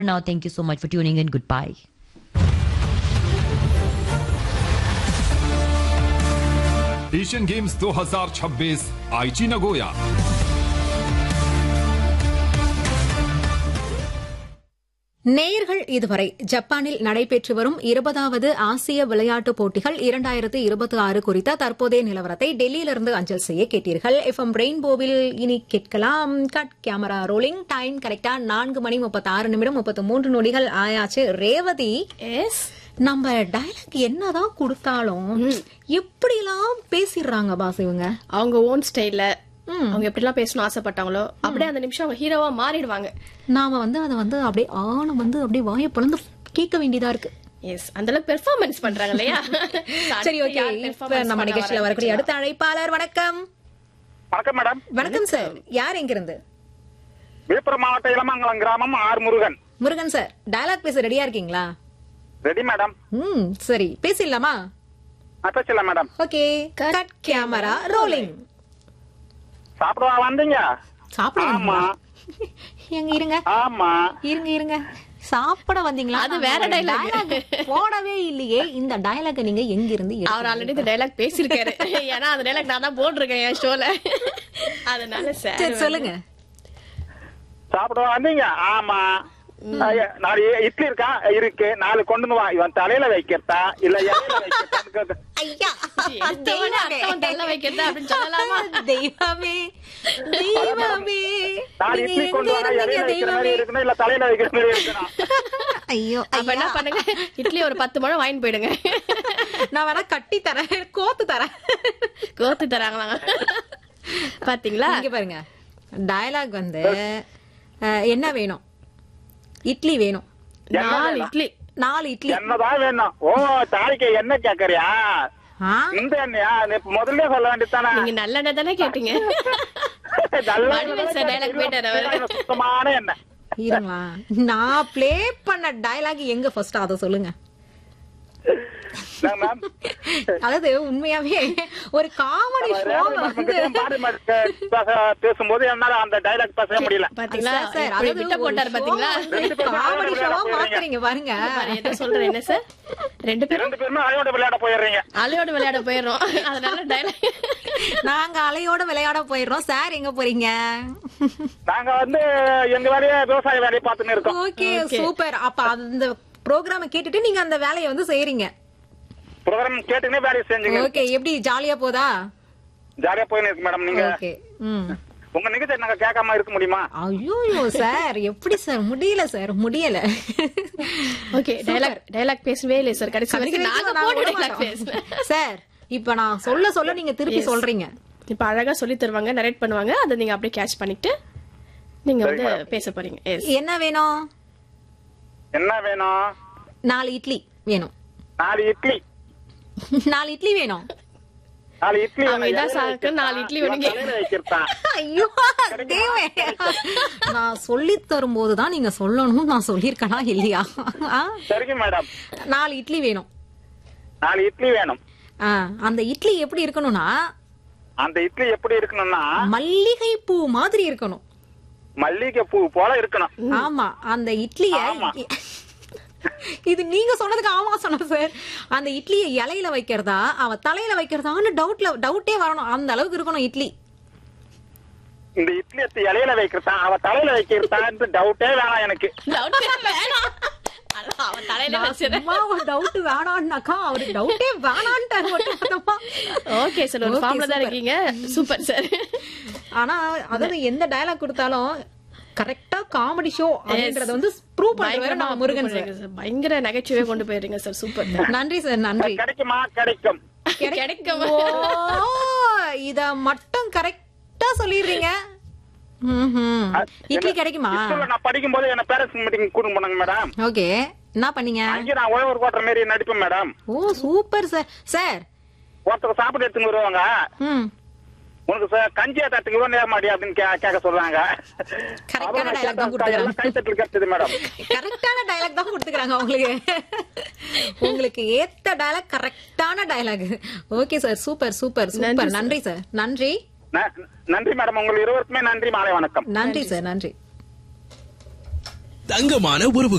Now, thank you so much for tuning in. Goodbye. Asian Games 2026 Aichi Nagoya நேயர்கள் இதுவரை ஜப்பானில் நடைபெற்று வரும் இருபதாவது ஆசிய விளையாட்டுப் போட்டிகள் இரண்டாயிரத்து இருபத்தி ஆறு குறித்த தற்போதைய நிலவரத்தை டெல்லியிலிருந்து அஞ்சல் செய்ய கேட்டீர்கள் எஃப்எம் ரெயின்போவில் இனி கேட்கலாம் கட் கேமரா ரோலிங் டைம் கரெக்டா நான்கு மணி முப்பத்தி ஆறு நிமிடம் முப்பத்தி மூன்று நொடிகள் ஆயாச்சு ரேவதி எஸ் நம்ம டயலாக் என்னதான் கொடுத்தாலும் எப்படிலாம் பேசிடுறாங்க பாஸ் இவங்க அவங்க ஓன் ஸ்டைல்ல அவங்க எப்படிலாம் பேசணும் ஆசைப்பட்டாங்களோ அப்படியே அந்த நிமிஷம் அவங்க ஹீரோவா மாறிடுவாங்க நாம வந்து அதை வந்து அப்படியே ஆணை வந்து அப்படியே வாயை பிளந்து கேட்க வேண்டியதா இருக்கு எஸ் அந்த அளவுக்கு பெர்ஃபார்மன்ஸ் பண்றாங்க இல்லையா சரி ஓகே இப்ப நம்ம நிகழ்ச்சியில வரக்கூடிய அடுத்த அழைப்பாளர் வணக்கம் வணக்கம் மேடம் வணக்கம் சார் யார் எங்கிருந்து விழுப்புரம் மாவட்ட இளமங்கலம் கிராமம் R Murugan Murugan sir dialogue பேச ரெடியா இருக்கீங்களா ரெடி மேடம் ம் சரி பேசிடலாமா பேசல madam okay cut camera rolling சாப்பிடவா வந்தீங்க சாப்பிடுவீங்களா ஆமா. எங்க இருங்க ஆமா இருங்க இருங்க சாப்பிட வந்தீங்களா அது வேற dialogue. dialogue போடவே இல்லையே இந்த டயலாக் நீங்க எங்க இருந்து எடுத்தீங்க? அவர் ஆல்ரெடி இந்த டைலாக் பேசியிருக்காரு ஏன்னா அந்த டைலாக் நான் தான் போட்டிருக்கேன் என் ஷோல அதனால சரி சார் சொல்லுங்க சாப்பிடவா வந்தீங்க ஆமா ஐயா, நாலு இட்லி இருக்கா இருக்கு நாலு கொண்டு வந்து வா இவன் தலையில வைக்கிறதா இல்ல இலையில வைக்கிறதான்னு கேட்டு- ஐயா எடுத்தவொடனே அர்த்தம் தள்ள வைக்கிறதா அப்படின்னு சொல்லலாமா தெய்வமே தெய்வமே நாலு நீங்க இட்லி எங்க கொண்டு வர இருந்தீங்க இலையில வைக்கிற தெய்வமே மாதிரி இருக்கணும் இல்ல தலையில வைக்கிற மாதிரி இருக்கணும் ஐயோ அப்ப என்ன ஐயா. பண்ணுங்க இட்லி ஒரு பத்து முழம் வாங்கிட்டு போயிடுங்க நான் வேணா கட்டி தரேன் கோத்து தரேன் கோத்து தராங்களாங்க பாத்தீங்களா இங்க பாருங்க டயலாக் வந்து அஹ், என்ன வேணும் இட்லி வேணும் நாலு இட்லி நாலு இட்லி என்னதான் வேணும் ஓ தாய்க்கு என்ன கேக்குறியா ஆ? இந்த எண்ணெயா நீ முதல்ல சொல்ல வேண்டியதானே நீங்க நல்லெண்ணெய் தானே கேட்டீங்க நல்ல வடிவேல் சார் dialogue போயிட்டாரு அவரு. சுத்தமான எண்ணெய் இருங்களா நான் ப்ளே பண்ண டயலாக் எங்க ஃபர்ஸ்ட் அத சொல்லுங்க என்ன மேம் அதாவது உண்மையாவே ஒரு காமெடி ஷோல வந்து பாடி பேசும்போது என்னால அந்த டைலாக் பேச முடியல பாத்தீங்களா சார், சார், எப்படி அதாவது விட்ட ஒரு போட்டாரு show பாத்தீங்களா வந்து காமெடி ஷோவா மாத்துறீங்க பாருங்க பாரு, என்ன சொல்றேன் என்ன சார் ரெண்டு பேரும் ரெண்டு பேருமே அலையோட விளையாட போயிடுறீங்க அலையோடு விளையாட போயிடுறோம் அதனால டைலாக் நாங்க அலையோட விளையாட போயிடுறோம் சார் எங்க போறீங்க நாங்க வந்து எங்க வேலையை விவசாய வேலையை பார்த்துன்னு இருக்கோம் ஓகே சூப்பர் அப்ப அந்த ப்ரோக்ராம கேட்டுட்டு நீங்க அந்த வேலையை வந்து செய்றீங்க ப்ரோக்ராம் கேட்டுனே வேலையை செஞ்சுங்க ஓகே எப்படி ஜாலியா போதா ஜாலியா போயின்னு இருக்கு மேடம் நீங்க ஓகே ம் உங்க நிகழ்ச்சி நாங்க கேட்காம இருக்க முடியுமா ஐயோ சார் எப்படி சார் முடியல சார் முடியல ஓகே டைலாக் டைலாக் பேசவே இல்லை சார் கடைசி வரைக்கும் நாங்க நான் போன விட டைலாக் மாட்டோம். பேசல சார் இப்ப நான் சொல்ல சொல்ல நீங்க திருப்பி சொல்றீங்க இப்ப அழகா சொல்லி தருவாங்க நரேட் பண்ணுவாங்க அதை நீங்க அப்படியே கேட்ச் பண்ணிட்டு நீங்க வந்து பேச போறீங்க எஸ் என்ன வேணும் என்ன வேணும் நாலு இட்லி வேணும் நாலு இட்லி நாலு இட்லி வேணும் நாலு இட்லி அவன் வேணும். இதான் இலையில சாக்கு, வைக்கிறதா? நாலு இட்லி இவன் வேணுங்க. தலையில வைக்கிறதா ஐயோ தேவே நான் சொல்லி தரும்போது தான் நீங்க சொல்லணும் நான் சொல்லியிருக்கனா இல்லையா ஆ? சரிங்க மேடம் நாலு இட்லி வேணும் நாலு இட்லி வேணும் ஆ, அந்த இட்லி எப்படி இருக்கணும்னா அந்த இட்லி எப்படி இருக்கணும்னா மல்லிகை பூ மாதிரி இருக்கணும் மல்லிகை பூ போல இருக்கணும் ஆமா அந்த இட்லிய ஆமா. இது நீங்க சொன்னதுக்கு ஆமா சொன்ன சார் அந்த இட்லிய இலையில வைக்கிறதா அவ தலையில வைக்கிறதான்னு டவுட்ல டவுட்டே வரணும் அந்த அளவுக்கு இருக்கணும் இட்லி இந்த இட்லி எடுத்து இலையில வைக்கிறதா அவ தலையில வைக்கிறதான்னு டவுட்டே வேணாம் எனக்கு Doubt வேணாம். அதான் அவன் தலையில நான் வச்சிருக்கேன் சும்மா ஒரு டவுட் வேணான்னாக்கா அவரு டவுட்டே வேணான்ட்டாரு ஒட்டுமொத்தமா. ஓகே சார் ஒரு Okay, ஃபார்ம்ல தான் super. இருக்கீங்க சூப்பர் சார் ஆனா அதாவது எந்த டயலாக் கொடுத்தாலும் கரெக்டா காமெடி ஷோ அப்படின்றத வந்து ப்ரூவ் பண்றாரு நம்ம முருகன் சார் பயங்கர நகைச்சுவையை கொண்டு போயிருங்க சார் சூப்பர் நன்றி சார் நன்றி கிடைக்குமா கிடைக்கும் கிடைக்கும் ஓ இத மட்டும் கரெக்டா சொல்லிடுறீங்க ம்ஹும். இட்லி கிடைக்குமா ஸ்கூல்ல நான் படிக்கும் போது என்ன பேரண்ட்ஸ் மீட்டிங் கூட்டு போனாங்க மேடம் ஓகே என்ன பண்ணீங்க அங்கே நான் உழவர் ஓட்டுற மாதிரி நடிப்பேன் மேடம் ஓ சூப்பர் சார் சார் ஒருத்தர் சாப்பிட்டு எடுத்துன்னு வருவாங்க ம் உனக்கு சார் கஞ்சியா தட்டுக்கு நேர மாடி அப்படின்னு கே- கேட்க சொல்றாங்க கரெக்டான அப்புறம் நான் dialogue தான் கேட்டா, எல்லாம் கொடுத்துக்கிறாங்க கைத்தட்டல் கிடைச்சது மேடம் கரெக்டான டயலாக் தான் கொடுத்துக்கிறாங்க உங்களுக்கு உங்களுக்கு ஏத்த டயலாக் கரெக்டான dialogue okay sir super super super நன்றி சார் நன்றி ந- நன்றி மேடம் உங்கள் இருவருக்குமே நன்றி மாலை வணக்கம் நன்றி சார் நன்றி தங்கமான உறவு